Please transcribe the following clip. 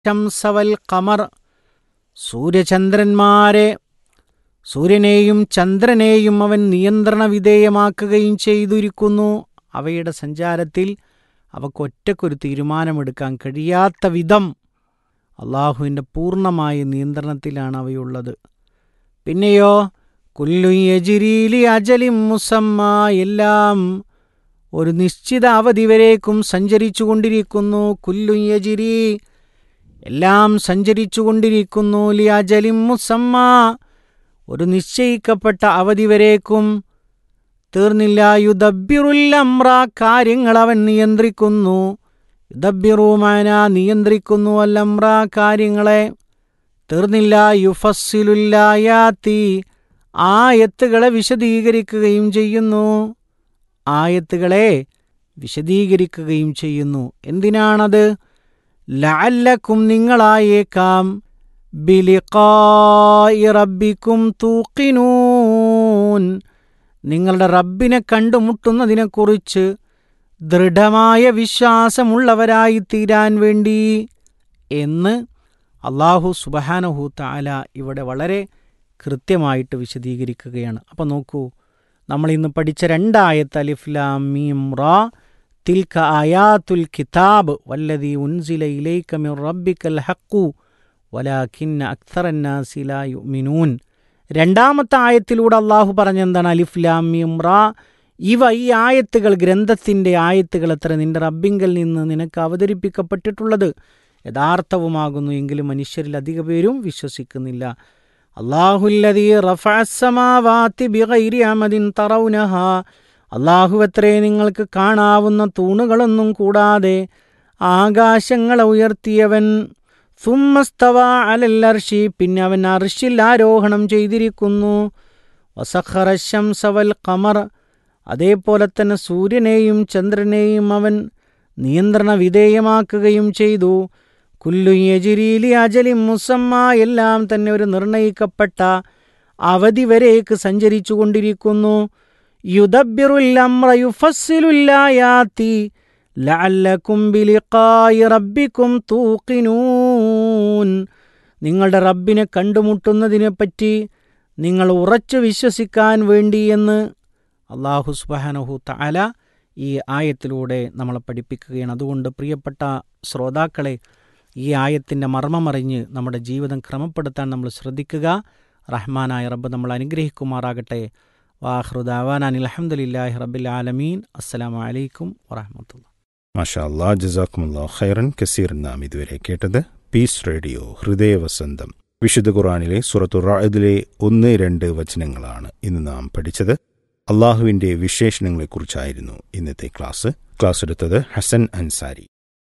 ശംസവൽ കമർ സൂര്യചന്ദ്രന്മാരെ സൂര്യനെയും ചന്ദ്രനെയും അവൻ നിയന്ത്രണ വിധേയമാക്കുകയും ചെയ്തിരിക്കുന്നു അവയുടെ സഞ്ചാരത്തിൽ അവക്കൊറ്റക്കൊരു തീരുമാനമെടുക്കാൻ കഴിയാത്ത വിധം അള്ളാഹുവിൻ്റെ പൂർണ്ണമായ നിയന്ത്രണത്തിലാണ് അവയുള്ളത് പിന്നെയോ കുല്ലു യജിരീലി അജലിം മുസമ്മ എല്ലാം ഒരു നിശ്ചിത അവധി വരേക്കും സഞ്ചരിച്ചു കൊണ്ടിരിക്കുന്നു കുല്ലു യജിരി എല്ലാം സഞ്ചരിച്ചു കൊണ്ടിരിക്കുന്നു ലി അജലിം മുസമ്മ ഒരു നിശ്ചയിക്കപ്പെട്ട അവധി വരേക്കും തീർന്നില്ല യുദബിറുല്ലമ്ര കാര്യങ്ങൾ അവൻ നിയന്ത്രിക്കുന്നു യുദബിറുമാന നിയന്ത്രിക്കുന്നു അല്ലമ്ര കാര്യങ്ങളെ തീർന്നില്ല യുഫസ്സിലുല്ലായാത്തി ആയത്തുകളെ വിശദീകരിക്കുകയും ചെയ്യുന്നു ആയത്തുകളെ വിശദീകരിക്കുകയും ചെയ്യുന്നു എന്തിനാണത് ലഅല്ലക്കും നിങ്ങളായേക്കാം ബിലിഖായി റബ്ബിക്കും തൂക്കിനൂൻ നിങ്ങളുടെ റബ്ബിനെ കണ്ടുമുട്ടുന്നതിനെക്കുറിച്ച് ദൃഢമായ വിശ്വാസമുള്ളവരായി തീരാൻ വേണ്ടി എന്ന് അള്ളാഹു സുബഹാനഹു താല ഇവിടെ വളരെ കൃത്യമായിട്ട് വിശദീകരിക്കുകയാണ് അപ്പോൾ നോക്കൂ നമ്മൾ ഇന്ന് പഠിച്ച രണ്ടായത്ത് അലിഫ്ലാം മീം റാ തിൽക്ക ആയാത്തുൽ കിതാബ് വല്ലതി ഉൻസില ഇലൈക മിർ റബ്ബിക്കൽ ഹക്കു വലാഖിന്ന അക്തറന്നാസില യുമിനൂൻ രണ്ടാമത്തെ ആയത്തിലൂടെ അള്ളാഹു പറഞ്ഞെന്താണ് അലിഫ്ലാം മീം റാ ഇവ ഈ ആയത്തുകൾ ഗ്രന്ഥത്തിൻ്റെ ആയത്തുകൾ എത്ര നിന്റെ റബ്ബിങ്കൽ നിന്ന് നിനക്ക് അവതരിപ്പിക്കപ്പെട്ടിട്ടുള്ളത് യഥാർത്ഥവുമാകുന്നു എങ്കിലും മനുഷ്യരിൽ അധിക പേരും വിശ്വസിക്കുന്നില്ല അള്ളാഹുല്ലതി റഫഅസ്സമാവാത്തി ബിഗൈരി അമദിൻ തറൗനഹ അള്ളാഹുവത്രേ നിങ്ങൾക്ക് കാണാവുന്ന തൂണുകളൊന്നും കൂടാതെ ആകാശങ്ങളെ ഉയർത്തിയവൻ സുമ്മസ്തവ അലല്ലർഷി പിന്നെ അവൻ അർഷിൽ ആരോഹണം ചെയ്തിരിക്കുന്നു വസഖറശം സവൽ കമർ അതേപോലെ തന്നെ സൂര്യനെയും ചന്ദ്രനെയും അവൻ നിയന്ത്രണ വിധേയമാക്കുകയും ചെയ്തു കുല്ലു യജിരീലി അജലി മുസമ്മ എല്ലാം തന്നെ ഒരു നിർണയിക്കപ്പെട്ട അവധി വരേക്ക് സഞ്ചരിച്ചു കൊണ്ടിരിക്കുന്നു യുദബിറുല്ലമ്രയുഫസ്സിലുല്ലായാത്തി ലഅല്ലക്കും ബിലിഖായി റബ്ബിക്കും തൂക്കിനൂൻ നിങ്ങളുടെ റബ്ബിനെ കണ്ടുമുട്ടുന്നതിനെപ്പറ്റി നിങ്ങൾ ഉറച്ചു വിശ്വസിക്കാൻ വേണ്ടി എന്ന് അള്ളാഹു സുബാനഹു തഅല ഈ ആയത്തിലൂടെ നമ്മളെ പഠിപ്പിക്കുകയാണ് അതുകൊണ്ട് പ്രിയപ്പെട്ട ശ്രോതാക്കളെ ഈ ആയത്തിൻ്റെ മർമ്മമറിഞ്ഞ് നമ്മുടെ ജീവിതം ക്രമപ്പെടുത്താൻ നമ്മൾ ശ്രദ്ധിക്കുക റഹ്മാനായ റബ്ബ് നമ്മൾ അനുഗ്രഹിക്കുമാറാകട്ടെ വാഹൃദാവാൻ അനിൽഹമ്മദില്ലാഹി റബ്ബിൽ ആലമീൻ അസ്സലാമു അലൈക്കും വറഹമത്തുള്ള മാഷാ അല്ലാ ജസാക്കുമുല്ലാ ഖൈറൻ കസീർ നാം ഇതുവരെ കേട്ടത് പീസ് റേഡിയോ ഹൃദയവസന്തം വിശുദ്ധ ഖുറാനിലെ സുറത്തു റായതിലെ ഒന്ന് രണ്ട് വചനങ്ങളാണ് ഇന്ന് നാം പഠിച്ചത് അള്ളാഹുവിന്റെ വിശേഷണങ്ങളെക്കുറിച്ചായിരുന്നു ഇന്നത്തെ ക്ലാസ് ക്ലാസ് എടുത്തത് ഹസൻ അൻസാരി